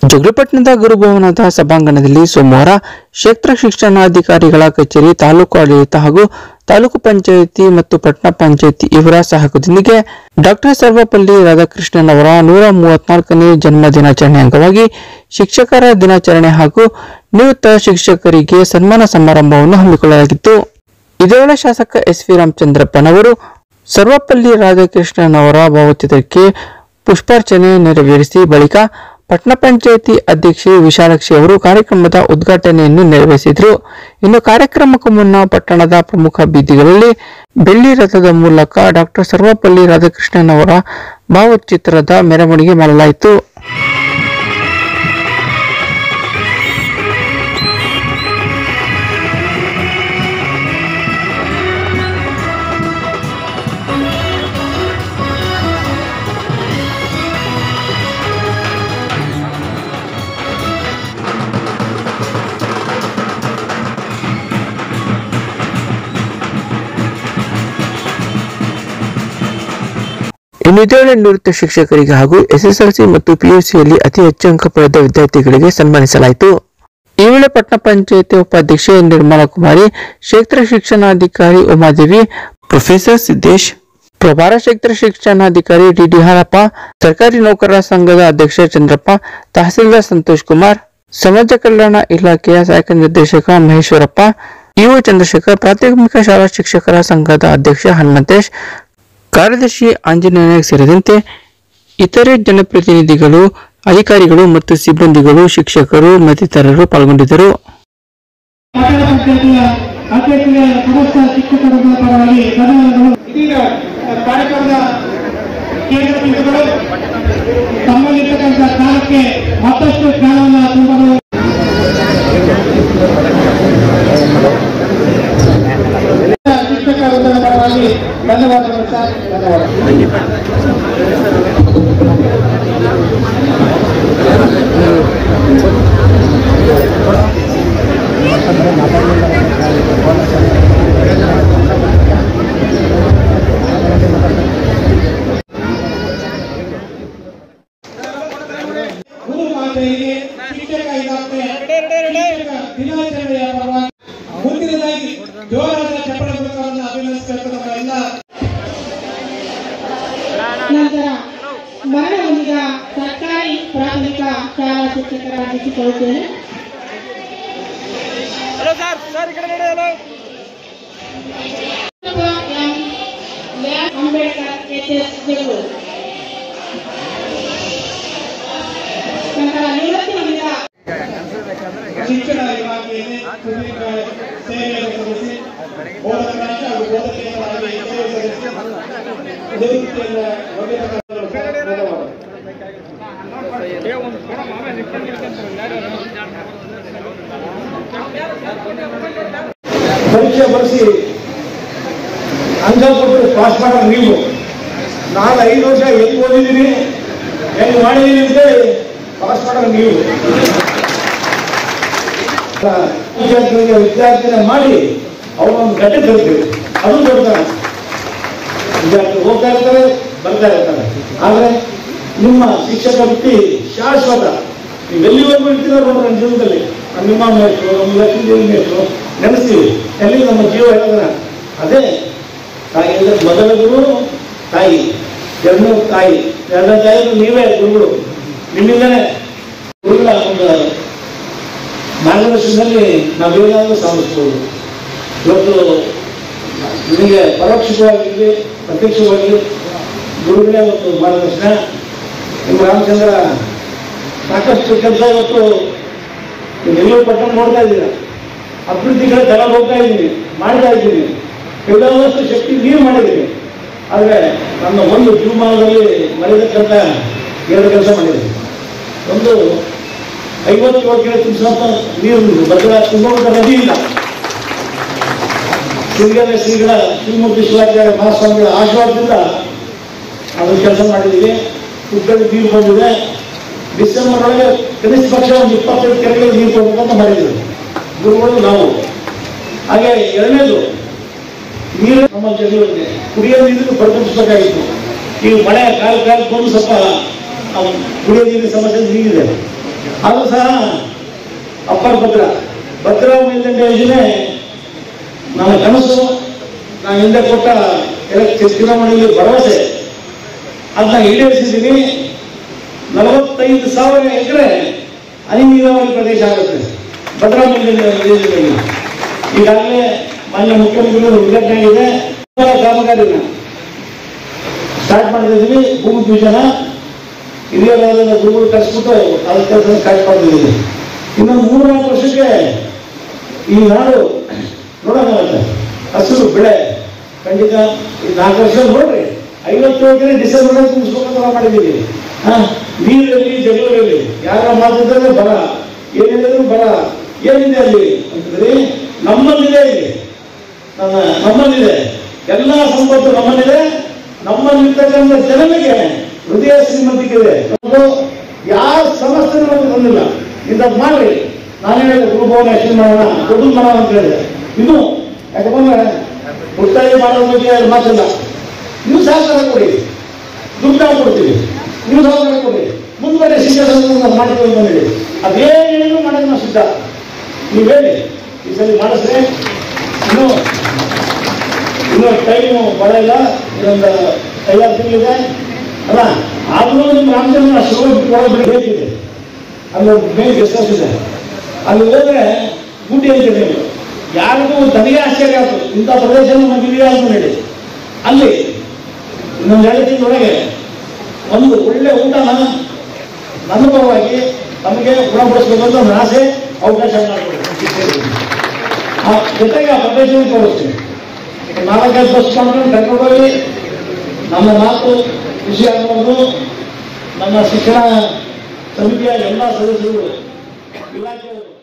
ಜಗಳಪಟ್ಟಣದ ಗುರುಭವನದ ಸಭಾಂಗಣದಲ್ಲಿ ಸೋಮವಾರ ಕ್ಷೇತ್ರ ಶಿಕ್ಷಣಾಧಿಕಾರಿಗಳ ಕಚೇರಿ ತಾಲೂಕು ಆಡಳಿತ ಹಾಗೂ ತಾಲೂಕು ಪಂಚಾಯಿತಿ ಮತ್ತು ಪಟ್ಟಣ ಪಂಚಾಯಿತಿ ಇವರ ಸಹಯೋಗದೊಂದಿಗೆ ಡಾಕ್ಟರ್ ಸರ್ವಪಲ್ಲಿ ರಾಧಾಕೃಷ್ಣನ್ ಅವರ ನೂರ ಮೂವತ್ನಾಲ್ಕನೇ ಜನ್ಮ ದಿನಾಚರಣೆ ಅಂಗವಾಗಿ ಶಿಕ್ಷಕರ ದಿನಾಚರಣೆ ಹಾಗೂ ನಿವೃತ್ತ ಶಿಕ್ಷಕರಿಗೆ ಸನ್ಮಾನ ಸಮಾರಂಭವನ್ನು ಹಮ್ಮಿಕೊಳ್ಳಲಾಗಿತ್ತು ಇದೇ ವೇಳೆ ಶಾಸಕ ಎಸ್ ವಿ ರಾಮಚಂದ್ರಪ್ಪನವರು ಸರ್ವಪಲ್ಲಿ ರಾಧಾಕೃಷ್ಣನ್ ಅವರ ಭಾವಚಿತ್ರಕ್ಕೆ ಪುಷ್ಪಾರ್ಚನೆ ನೆರವೇರಿಸಿ ಬಳಿಕ ಪಟ್ಟಣ ಪಂಚಾಯಿತಿ ಅಧ್ಯಕ್ಷೆ ವಿಶಾಲಾಕ್ಷಿ ಅವರು ಕಾರ್ಯಕ್ರಮದ ಉದ್ಘಾಟನೆಯನ್ನು ನೆರವೇರಿಸಿದರು ಇನ್ನು ಕಾರ್ಯಕ್ರಮಕ್ಕೂ ಮುನ್ನ ಪಟ್ಟಣದ ಪ್ರಮುಖ ಬೀದಿಗಳಲ್ಲಿ ಬೆಳ್ಳಿ ರಥದ ಮೂಲಕ ಡಾಕ್ಟರ್ ಸರ್ವಪಲ್ಲಿ ರಾಧಾಕೃಷ್ಣನ್ ಅವರ ಭಾವಚಿತ್ರದ ಮೆರವಣಿಗೆ ಮಾಡಲಾಯಿತು ಇನ್ನು ಇದೇ ವೇಳೆ ನಿವೃತ್ತ ಶಿಕ್ಷಕರಿಗೆ ಹಾಗೂ ಎಸ್ಎಸ್ಎಲ್ಸಿ ಮತ್ತು ಪಿಯುಸಿಯಲ್ಲಿ ಅತಿ ಹೆಚ್ಚು ಅಂಕ ಪಡೆದ ವಿದ್ಯಾರ್ಥಿಗಳಿಗೆ ಸನ್ಮಾನಿಸಲಾಯಿತು ಈ ವೇಳೆ ಪಟ್ಟಣ ಪಂಚಾಯಿತಿ ಉಪಾಧ್ಯಕ್ಷೆ ನಿರ್ಮಲಾ ಕುಮಾರಿ ಕ್ಷೇತ್ರ ಶಿಕ್ಷಣಾಧಿಕಾರಿ ಉಮಾದೇವಿ ಪ್ರೊಫೆಸರ್ ಸಿದ್ದೇಶ್ ಪ್ರಭಾರ ಕ್ಷೇತ್ರ ಶಿಕ್ಷಣಾಧಿಕಾರಿ ಡಿಡಿ ಹಾರಪ್ಪ ಸರ್ಕಾರಿ ನೌಕರರ ಸಂಘದ ಅಧ್ಯಕ್ಷ ಚಂದ್ರಪ್ಪ ತಹಸೀಲ್ದಾರ್ ಸಂತೋಷ್ ಕುಮಾರ್ ಸಮಾಜ ಕಲ್ಯಾಣ ಇಲಾಖೆಯ ಸಹಾಯಕ ನಿರ್ದೇಶಕ ಮಹೇಶ್ವರಪ್ಪ ಇಒ ಚಂದ್ರಶೇಖರ್ ಪ್ರಾಥಮಿಕ ಶಾಲಾ ಶಿಕ್ಷಕರ ಸಂಘದ ಅಧ್ಯಕ್ಷ ಹನುಮಂತೇಶ್ ಕಾರ್ಯದರ್ಶಿ ಆಂಜನೇಯ ನಾಯಕ್ ಸೇರಿದಂತೆ ಇತರೆ ಜನಪ್ರತಿನಿಧಿಗಳು ಅಧಿಕಾರಿಗಳು ಮತ್ತು ಸಿಬ್ಬಂದಿಗಳು ಶಿಕ್ಷಕರು ಮತ್ತಿತರರು ಪಾಲ್ಗೊಂಡಿದ್ದರು ಪಟ್ಟಣ ಪಂಚಾಯತಿಯ ಅಧ್ಯಕ್ಷರ ಸಮಸ್ತ ಶಿಕ್ಷಕರ ಪರವಾಗಿ ಧನ್ಯವಾದಗಳು ಇದೀಗ ಕಾರ್ಯಕ್ರಮದ ಕೇಂದ್ರ ಬಿಂದುಗಳು ತಮ್ಮಲ್ಲಿರ್ತಕ್ಕಂಥ ಕಾಲಕ್ಕೆ ಮತ್ತಷ್ಟು ಜ್ಞಾನವನ್ನು ತುಂಬಲು ಶಿಕ್ಷಕ ವೃಂದದ ಪರವಾಗಿ ಧನ್ಯವಾದಗಳು ಸರ್ ಧನ್ಯವಾದ ಗುರು ಮಾತೆಯರಿಗೆ ಶಿಕ್ಷಕ ಇಲಾಖೆ ಶಿಕ್ಷಕ ದಿನಾಚರಣೆಯ ಪರವಾಗಿ ಮುಂದಿನದಾಗಿ ಜೋರಾದ ಚಪ್ಪಳ ಮೂಲಕವನ್ನು ಅಭಿನಂದಿಸಬೇಕು ನಮ್ಮ ಎಲ್ಲ ನಂತರ ಮರಣ ಹೊಂದಿದ ಸರ್ಕಾರಿ ಪ್ರಾಥಮಿಕ ಶಾಲಾ ಶಿಕ್ಷಕರಾಗಿಸಿಕೊಳ್ಳುತ್ತೇನೆ M. M. Ambedkar HS Jagalur ನಂತರ ನಿವೃತ್ತಿ ಹೊಂದಿದ ಶಿಕ್ಷಣ ಇಲಾಖೆಯಲ್ಲಿ ಸುದೀರ್ಘ ಸೇವೆಯನ್ನು ಸಲ್ಲಿಸಿ ಬೋಧಕರಾಗಿ ಹಾಗೂ ಬೋಧಕರಾಗಿ ಸೇವೆ ಸಲ್ಲಿಸಿ ನಿವೃತ್ತಿಯನ್ನು ಹೊಂದಿರತಕ್ಕಂಥವರು ಸರ್. ಧನ್ಯವಾದ. ಪರೀಕ್ಷೆ ಬರೆಸಿ ಅಂಕ ಕೊಟ್ಟು ಪಾಸ್ ಮಾಡೋ ನೀವು ನಾನು ಐದು ವರ್ಷ ಎಲ್ಲಿ ಓದಿದ್ದೀನಿ ಹೆಂಗ್ ಮಾಡಿದ್ದೀನಿ ಅಂತೇಳಿ ಪಾಸ್ ಮಾಡೋ ನೀವು ವಿದ್ಯಾರ್ಥಿಗಳಿಗೆ ವಿದ್ಯಾರ್ಥಿನ ಮಾಡಿ ಅವರೊಂದು ಗಟ್ಟೆ ತರ್ತೀವಿ ಅದು ಕೊಡ್ತಾರೆ ವಿದ್ಯಾರ್ಥಿ ಹೋಗ್ತಾ ಇರ್ತಾರೆ ಬರ್ತಾ ಇರ್ತಾರೆ ಆದರೆ ನಿಮ್ಮ ಶಿಕ್ಷಕ ವೃತ್ತಿ ಶಾಶ್ವತ ನೀವು ಎಲ್ಲಿವರೆಗೂ ಇರ್ತೀರ ನೋಡ್ರಿ ನನ್ನ ಜೀವನದಲ್ಲಿ ನಮ್ಮ ನಿಮ್ಮ ಮೇಷ್ಟ್ರು ನಮ್ಮ ಲಕ್ಷ್ಮೀ ಮೇಷ್ಟ್ರು ನೆನೆಸ್ತೀವಿ ಎಲ್ಲಿ ನಮ್ಮ ಜೀವ ಹೇಳಿದ್ರೆ ಅದೇ ತಾಯಿ ಅಂದ್ರೆ ಮೊದಲ ಗುರು ತಾಯಿ ಎರಡನೇ ತಾಯಿ ಎರಡನೇ ತಾಯಿ ಅಂದ್ರೆ ನೀವೇ ಗುರುಗಳು ನಿಮ್ಮಿಂದಲೇ ಗುರುಗಳ ಒಂದು ಮಾರ್ಗದರ್ಶನದಲ್ಲಿ ನಾವೇನಾದರೂ ಸಾಧಿಸ್ಬೋದು ಇವತ್ತು ನಿಮಗೆ ಪರೋಕ್ಷವಾಗಿ ಪ್ರತ್ಯಕ್ಷವಾಗಿ ಗುರುಗಳೇ ಇವತ್ತು ಮಾರ್ಗದರ್ಶನ ನಿಮ್ಮ ರಾಮಚಂದ್ರ ಸಾಕಷ್ಟು ಕೆಲಸ ಇವತ್ತು ನೀವೆಲ್ಲರೂ ಪಟ್ಟಣ ನೋಡ್ತಾ ಇದ್ದೀರಾ ಅಭಿವೃದ್ಧಿ ಕಡೆ ತಗೊಂಡು ಹೋಗ್ತಾ ಇದ್ದೀನಿ ಮಾಡ್ತಾ ಇದ್ದೀನಿ ಕೆಲವಷ್ಟು ಶಕ್ತಿ ನೀವು ಮಾಡಿದ್ದೀರಿ ಆದರೆ ನನ್ನ ಒಂದು ಜೀವಮಾನದಲ್ಲಿ ಮರೆಯತಕ್ಕಂಥ ಎರಡು ಕೆಲಸ ಮಾಡಿದ್ದೀನಿ ಒಂದು ಐವತ್ತೇಳು ಕಿಲೋ ತುಂಬಿಸುವಂತ ನೀರು ಭದ್ರಾ ತುಂಬಿದ ನದಿ ಇಲ್ಲ ಸಿರಿಗೆರೆ ಶ್ರೀಗಳ ಶಿವಮೂರ್ತಿ ಶಿವಾಚಾರ್ಯ ಮಹಾಸ್ವಾಮಿಗಳ ಆಶೀರ್ವಾದದಿಂದ ಅದು ಕೆಲಸ ಮಾಡಿದ್ದೀವಿ ಕುಕ್ಕಲ್ಲಿ ನೀರು ಬಂದಿದೆ ಡಿಸೆಂಬರ್ ಒಳಗೆ ಕನಿಷ್ಠ ಪಕ್ಷ ಒಂದು ಇಪ್ಪತ್ತೈದು ಕೆರೆಗಳಿಗೆ ನೀರು ಕೊಡಬೇಕಂತ ಮಾಡಿದ್ದೀವಿ ಗುರುಗಳು ನಾವು ಹಾಗೆ ಎರಡನೇದು ನೀರು ನಮ್ಮ ಜನರಿಗೆ ಕುಡಿಯೋ ನೀರಿಗೆ ಪರಿಗಣಿಸಬೇಕಾಗಿತ್ತು ಈಗ ಮಳೆ ಕಾಲ ಕಾಲಕ್ಕೆ ಬಂದು ಸ್ವಲ್ಪ ನಾವು ಕುಡಿಯೋ ನೀರಿನ ಸಮಸ್ಯೆ ನೀರಿದೆ ಅದು ಸಹ ಅಪ್ಪರ್ ಭದ್ರ ಭದ್ರಾ ಮೇಲ್ದಂಡೆ ಯೋಜನೆ ನನ್ನ ಕನಸು ನಾನು ಹಿಂದೆ ಕೊಟ್ಟ ಎಲೆಕ್- ಚುನಾವಣೆಯಲ್ಲಿ ಭರವಸೆ ಅದನ್ನ ಈಡೇರಿಸಿದ್ದೀನಿ ನಲವತ್ತೈದು ಸಾವಿರ ಎಕರೆ ಹನಿ ನೀರಾವರಿ ಪ್ರದೇಶ ಆಗುತ್ತೆ ಭದ್ರಾ ಮೇಲ್ದಂಡೆ ಯೋಜನೆಯಲ್ಲಿ ಈಗಾಗಲೇ ಮಾನ್ಯ ಮುಖ್ಯಮಂತ್ರಿಗಳು ಉದ್ಘಾಟನೆ ಆಗಿದೆ ಕಾಮಗಾರಿನ ಸ್ಟಾರ್ಟ್ ಮಾಡಿದ್ದೀವಿ ಭೂಮಿ ಪೂಜನ ಹಿರಿಯರಾದ ಗುರುಗಳು ಕರೆಸ್ಬಿಟ್ಟು ಅದ್ರ ಕೆಲಸ ಸ್ಟಾರ್ಟ್ ಮಾಡಿದ್ದೀವಿ ಇನ್ನೊಂದು ಮೂರು ನಾಲ್ಕು ವರ್ಷಕ್ಕೆ ಈ ನಾಡು ನೋಡೋಕ್ಕಾಗತ್ತೆ ಹಸಿರು ಬೆಳೆ ಖಂಡಿತ ಈ ನಾಲ್ಕು ವರ್ಷ ನೋಡ್ರಿ ಐವತ್ತು ಎಕರೆ ಡಿಸೆಂಬರ್ ತುಂಬಿಸ್ಬೇಕಂತ ನಾವು ಮಾಡಿದ್ದೀವಿ ಹಾ ನೀರಲ್ಲಿ ಜಗಳೂರಲ್ಲಿ ಯಾರ ಮಾತಿದ್ರೆ ಬರ ಏನಿದ್ರು ಬರ ಏನಿದೆ ಅಲ್ಲಿ ಅಂತಂದ್ರೆ ನಮ್ಮಲ್ಲಿದೆ ಇಲ್ಲಿ ನನ್ನ ನಮ್ಮಲ್ಲಿದೆ ಎಲ್ಲ ಸಂಪತ್ತು ನಮ್ಮಲ್ಲಿದೆ ನಮ್ಮಲ್ಲಿರ್ತಕ್ಕಂಥ ಜನರಿಗೆ ಹೃದಯ ಶ್ರೀಮಂತಿಕೆ ಇದೆ ಮತ್ತು ಯಾವ ಸಮಸ್ಯೆ ನಮಗೆ ಬಂದಿಲ್ಲ ಇಂಥದ್ದು ಮಾಡ್ರಿ ನಾನು ಹೇಳಿದೆ ಗುರುಭವನ ಎಷ್ಟು ಮಾಡೋಣ ದೊಡ್ಡದು ಮಾಡೋಣ ಅಂತ ಹೇಳಿದೆ ಇನ್ನು ಯಾಕಂದ್ರೆ ಮುಕ್ತಾಯ ಮಾಡೋದ್ರ ಬಗ್ಗೆ ಎರಡು ಮಾತಿಲ್ಲ ನೀವು ಸಹಕಾರ ಕೊಡಿ ದುಡ್ಡು ನಾವು ಕೊಡ್ತೀವಿ ನೀವು ಸಹಕಾರ ಕೊಡಿ ಮುಂದ್ಗಡೆ ಶಿಕ್ಷಣ ಮಾಡ್ತೀವಿ ಅಂತ ಹೇಳಿ ಅದೇನೇನು ಮಾಡೋದು ನಾವು ಸಿದ್ಧ ನೀವು ಹೇಳಿ ಈ ಸಲ ಮಾಡಿಸ್ರೆ ಇನ್ನು ಇನ್ನು ಟೈಮು ಬರ ಇಲ್ಲ ಇನ್ನೊಂದು ಐದಾರು ತಿಂಗಳಿದೆ ಅಲ್ಲ ಆದ್ರೂ ನಿಮ್ಮ ರಾಮಚಂದ್ರ ಶಿವ ಬಿಟ್ಟು ಒಳಗೆ ಬೇಕಿದೆ ಅಲ್ಲಿ ಮೇನ್ ಗೆಸ್ಟ್ ಹೌಸ್ ಇದೆ ಅಲ್ಲಿ ಹೋದ್ರೆ ಗುಡ್ಡಿ ಅಂತ ನೀವು ಯಾರಿಗೂ ತನಗೆ ಆಶ್ಚರ್ಯ ಆಯ್ತು ಇಂಥ ಪ್ರದೇಶ ನಮಗಿದೆಯಾ ಅಂತ ಹೇಳಿ ಅಲ್ಲಿ ಇನ್ನೊಂದು ಎರಡು ತಿಂಗಳೊಳಗೆ ಒಂದು ಒಳ್ಳೆ ಊಟನ ನನ್ನ ಪರವಾಗಿ ನಮಗೆ ಗುಣಪಡಿಸ್ಬೇಕು ಅಂತ ಒಂದು ಆಸೆ ಅವಕಾಶ ಮಾಡಿಕೊಡಿ ಆ ಜೊತೆಗೆ ಆ ಪ್ರದೇಶವನ್ನು ತೋರಿಸ್ತೀನಿ ನಾಲ್ಕೈದು ಬಸ್ ಮಾಡ್ಕೊಂಡು ಕರ್ಕೊಂಡು ಹೋಗಿ ನನ್ನ ಮಾತು ಖುಷಿ ಆಗಬಹುದು ನನ್ನ ಶಿಕ್ಷಣ ಸಮಿತಿಯ ಎಲ್ಲ ಸದಸ್ಯರು ಇಲಾಖೆಯವರು